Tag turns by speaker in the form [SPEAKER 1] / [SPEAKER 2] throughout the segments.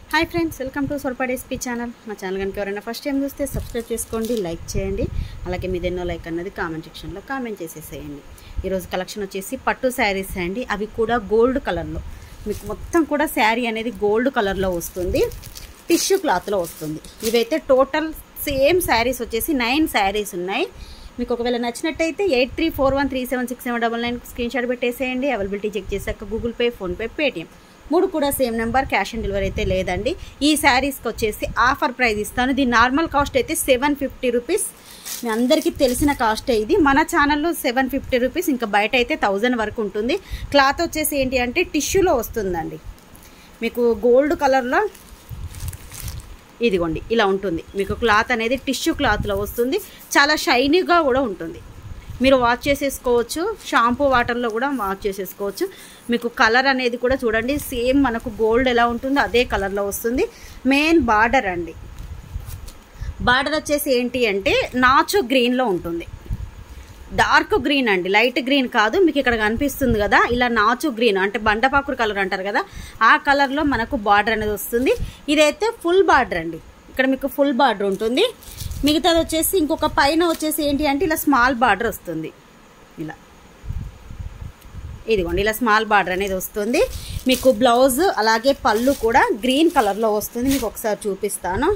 [SPEAKER 1] hi friends welcome to Sorapadu SP channel మా channel కనుక ఎవరైనా ఫస్ట్ టైం చూస్తే సబ్స్క్రైబ్ చేసుకోండి లైక్ చేయండి అలాగే మీది ఎన్నో లైక్ అన్నది కామెంట్ సెక్షన్లో కామెంట్ చేసేసేయండి ఈరోజు కలెక్షన్ వచ్చేసి పట్టు శారీస్ అండి అవి కూడా గోల్డ్ కలర్లో మీకు మొత్తం కూడా శారీ అనేది గోల్డ్ కలర్లో వస్తుంది టిష్యూ క్లాత్లో వస్తుంది ఇవైతే టోటల్ సేమ్ శారీస్ వచ్చేసి నైన్ శారీస్ ఉన్నాయి మీకు ఒకవేళ నచ్చినట్టయితే eight three four one three seven six seven double nine screenshot పెట్టేసేయండి అవైలబిలిటీ చెక్ చేశాక గూగుల్ పే ఫోన్పే పేటిఎం మూడు కూడా same number cash on delivery అయితే లేదండి ఈ శారీస్కి వచ్చేసి ఆఫర్ ప్రైస్ ఇస్తాను దీని నార్మల్ కాస్ట్ అయితే సెవెన్ ఫిఫ్టీ రూపీస్ మీ అందరికీ తెలిసిన కాస్టే ఇది మన ఛానల్లో సెవెన్ ఫిఫ్టీ రూపీస్ ఇంకా బయట అయితే థౌజండ్ వరకు ఉంటుంది క్లాత్ వచ్చేసి ఏంటి అంటే టిష్యూలో వస్తుందండి మీకు గోల్డ్ కలర్లో ఇదిగోండి ఇలా ఉంటుంది మీకు క్లాత్ అనేది టిష్యూ క్లాత్లో వస్తుంది చాలా షైనీగా కూడా ఉంటుంది మీరు వాష్ చేసేసుకోవచ్చు షాంపూ వాటర్లో కూడా వాష్ చేసేసుకోవచ్చు మీకు కలర్ అనేది కూడా చూడండి సేమ్ మనకు గోల్డ్ ఎలా ఉంటుందో అదే కలర్లో వస్తుంది మెయిన్ బార్డర్ అండి బార్డర్ వచ్చేసి ఏంటి అంటే నాచు గ్రీన్లో ఉంటుంది డార్క్ గ్రీన్ అండి లైట్ గ్రీన్ కాదు మీకు ఇక్కడ కనిపిస్తుంది కదా ఇలా నాచు గ్రీన్ అంటే బండపాకుడు కలర్ అంటారు కదా ఆ కలర్లో మనకు బార్డర్ అనేది వస్తుంది ఇదైతే ఫుల్ బార్డర్ అండి ఇక్కడ మీకు ఫుల్ బార్డర్ ఉంటుంది మిగతాది వచ్చేసి ఇంకొక పైన వచ్చేసి ఏంటి అంటే ఇలా స్మాల్ బార్డర్ వస్తుంది ఇలా ఇదిగోండి ఇలా స్మాల్ బార్డర్ అనేది వస్తుంది మీకు బ్లౌజ్ అలాగే పళ్ళు కూడా గ్రీన్ కలర్లో వస్తుంది మీకు ఒకసారి చూపిస్తాను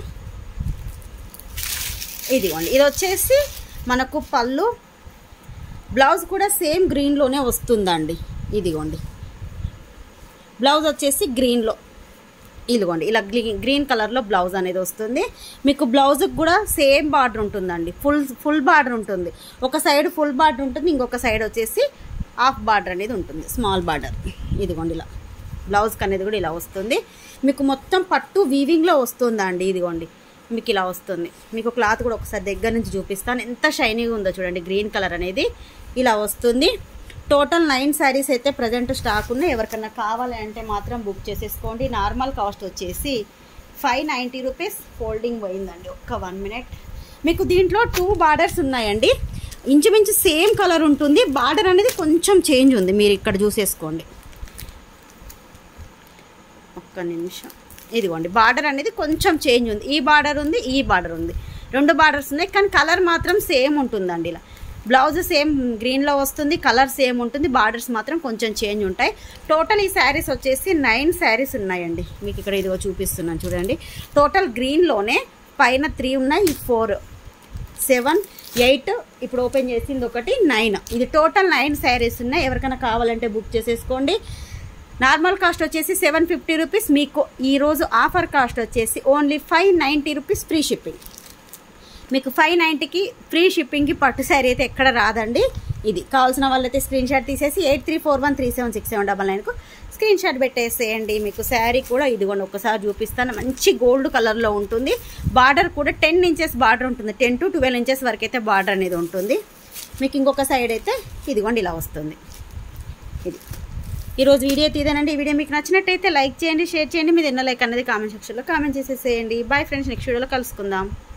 [SPEAKER 1] ఇదిగోండి ఇది వచ్చేసి మనకు పళ్ళు బ్లౌజ్ కూడా సేమ్ గ్రీన్లోనే వస్తుందండి ఇదిగోండి బ్లౌజ్ వచ్చేసి గ్రీన్లో ఇదిగోండి ఇలా గ్రీన్ కలర్లో బ్లౌజ్ అనేది వస్తుంది మీకు బ్లౌజ్కి కూడా సేమ్ బార్డర్ ఉంటుందండి ఫుల్ ఫుల్ బార్డర్ ఉంటుంది ఒక సైడ్ ఫుల్ బార్డర్ ఉంటుంది ఇంకొక సైడ్ వచ్చేసి హాఫ్ బార్డర్ అనేది ఉంటుంది స్మాల్ బార్డర్ ఇదిగోండి ఇలా బ్లౌజ్కి అనేది కూడా ఇలా వస్తుంది మీకు మొత్తం పట్టు వీవింగ్లో వస్తుందండి ఇదిగోండి మీకు ఇలా వస్తుంది మీకు క్లాత్ కూడా ఒకసారి దగ్గర నుంచి చూపిస్తాను ఎంత షైనీగా ఉందో చూడండి గ్రీన్ కలర్ అనేది ఇలా వస్తుంది టోటల్ నైన్ శారీస్ అయితే ప్రజెంట్ స్టాక్ ఉన్నాయి ఎవరికన్నా కావాలి అంటే మాత్రం బుక్ చేసేసుకోండి నార్మల్ కాస్ట్ వచ్చేసి ఫైవ్ నైంటీ రూపీస్ ఫోల్డింగ్ పోయిందండి ఒక్క వన్ మినిట్ మీకు దీంట్లో టూ బార్డర్స్ ఉన్నాయండి ఇంచుమించు సేమ్ కలర్ ఉంటుంది బార్డర్ అనేది కొంచెం చేంజ్ ఉంది మీరు ఇక్కడ చూసేసుకోండి ఒక్క నిమిషం ఇదిగోండి బార్డర్ అనేది కొంచెం చేంజ్ ఉంది ఈ బార్డర్ ఉంది ఈ బార్డర్ ఉంది రెండు బార్డర్స్ ఉన్నాయి కానీ కలర్ మాత్రం సేమ్ ఉంటుందండి ఇలా బ్లౌజ్ సేమ్ గ్రీన్లో వస్తుంది కలర్ సేమ్ ఉంటుంది బార్డర్స్ మాత్రం కొంచెం చేంజ్ ఉంటాయి టోటల్ ఈ శారీస్ వచ్చేసి నైన్ శారీస్ ఉన్నాయండి మీకు ఇక్కడ ఇదిగో చూపిస్తున్నాను చూడండి టోటల్ గ్రీన్లోనే పైన త్రీ ఉన్నాయి ఫోర్ సెవెన్ ఎయిట్ ఇప్పుడు ఓపెన్ చేసింది ఒకటి నైన్ ఇది టోటల్ నైన్ శారీస్ ఉన్నాయి ఎవరికైనా కావాలంటే బుక్ చేసేసుకోండి నార్మల్ కాస్ట్ వచ్చేసి సెవెన్ ఫిఫ్టీ రూపీస్ మీకు ఈరోజు ఆఫర్ కాస్ట్ వచ్చేసి only five ninety rupees free shipping మీకు ఫైవ్ నైంటీకి ఫ్రీ షిప్పింగ్కి పట్టు శారీ అయితే ఎక్కడ రాదండి ఇది కావాల్సిన వాళ్ళైతే స్క్రీన్ షాట్ తీసేసి eight three four one three seven six seven double నైన్కు స్క్రీన్ షాట్ పెట్టేసేయండి మీకు శారీ కూడా ఇదిగోండి ఒకసారి చూపిస్తాను మంచి గోల్డ్ కలర్లో ఉంటుంది బార్డర్ కూడా టెన్ ఇంచెస్ బార్డర్ ఉంటుంది టెన్ టు ట్వెల్వ్ ఇంచెస్ వరకు అయితే బార్డర్ అనేది ఉంటుంది మీకు ఇంకొక సైడ్ అయితే ఇదిగోండి ఇలా వస్తుంది ఇది ఈరోజు వీడియో తీదేనండి ఈ వీడియో మీకు నచ్చినట్టయితే లైక్ చేయండి షేర్ చేయండి మీరు ఎన్నో లైక్ అనేది కామెంట్ సెక్షన్లో కామెంట్ చేసేసేయండి బాయ్ ఫ్రెండ్స్ నెక్స్ట్ వీడియోలో కలుసుకుందాం